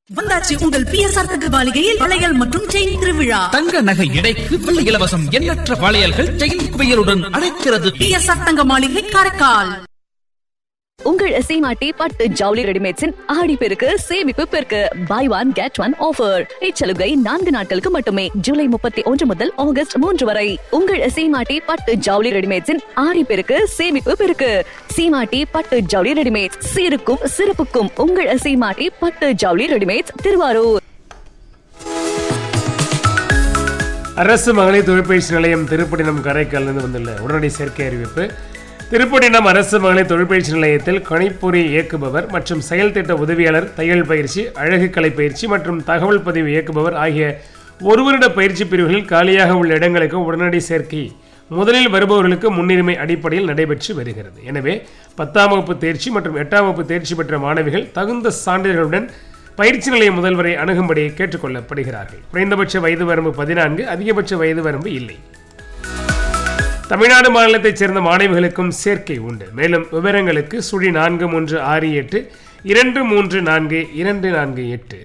வந்தாச்சு உங்கள் பிஎஸ்ஆர் தங்க மாளிகையில் வளையல் மற்றும் செயின் திருவிழா தங்க நகை எடைக்கு வெள்ளி இலவசம் எண்ணற்ற வளையல்கள் செயின் குவியலுடன் அழைக்கிறது பிஎஸ்ஆர் தங்க மாளிகை காரைக்கால் உங்கள் சீமாட்டி பட்டு ஜவுளி ரெடிமேட்ஸின் ஆடி பெருக்கு சேமிப்பு பெருக்கு buy one get one offer இச்சலுகை நான்கு நாட்களுக்கு மட்டுமே ஜூலை முப்பத்தி ஒன்று முதல் ஆகஸ்ட் மூன்று வரை உங்கள் சீமாட்டி பட்டு ஜவுளி ரெடிமேட்ஸின் ஆடி பெருக்கு சேமிப்பு பெருக்கு சீமாட்டி பட்டு ஜவுளி ரெடிமேட்ஸ் சீருக்கும் சிறப்புக்கும் உங்கள் சீமாட்டி பட்டு ஜவுளி ரெடிமேட்ஸ் திருவாரூர் அரசு மகளிர் தொழிற்பயிற்சி நிலையம் திருப்பட்டினம் கரைக்கல்லிருந்து வந்துள்ள உடனடி சேர்க்கை அறிவிப்பு திருப்பட்டினம் அரசு மகளிர் தொழிற்பயிற்சி நிலையத்தில் கணிப்பொறி இயக்குபவர் மற்றும் செயல் திட்ட உதவியாளர் தையல் பயிற்சி அழகு கலை பயிற்சி மற்றும் தகவல் பதிவு இயக்குபவர் ஆகிய ஒரு வருட பயிற்சி பிரிவுகளில் காலியாக உள்ள இடங்களுக்கு உடனடி சேர்க்கை முதலில் வருபவர்களுக்கு முன்னுரிமை அடிப்படையில் நடைபெற்று வருகிறது எனவே பத்தாம் வகுப்பு தேர்ச்சி மற்றும் எட்டாம் வகுப்பு தேர்ச்சி பெற்ற மாணவிகள் தகுந்த சான்றிதழ்களுடன் பயிற்சி நிலைய முதல்வரை அணுகும்படி கேட்டுக்கொள்ளப்படுகிறார்கள் குறைந்தபட்ச வயது வரம்பு பதினான்கு அதிகபட்ச வயது வரம்பு இல்லை தமிழ்நாடு மாநிலத்தைச் சேர்ந்த மாணவிகளுக்கும் சேர்க்கை உண்டு மேலும் விவரங்களுக்கு சுழி நான்கு மூன்று ஆறு எட்டு இரண்டு மூன்று நான்கு இரண்டு நான்கு எட்டு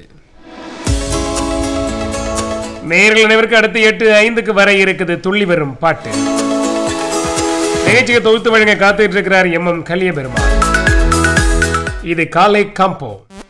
நேரில் நினைவிற்கு அடுத்து எட்டு ஐந்துக்கு வர இருக்குது துள்ளி வரும் பாட்டு நிகழ்ச்சியை தொகுத்து வழங்க காத்துட்டு இருக்கிறார் எம் எம் கலியபெருமாள் இது காலை காம்போ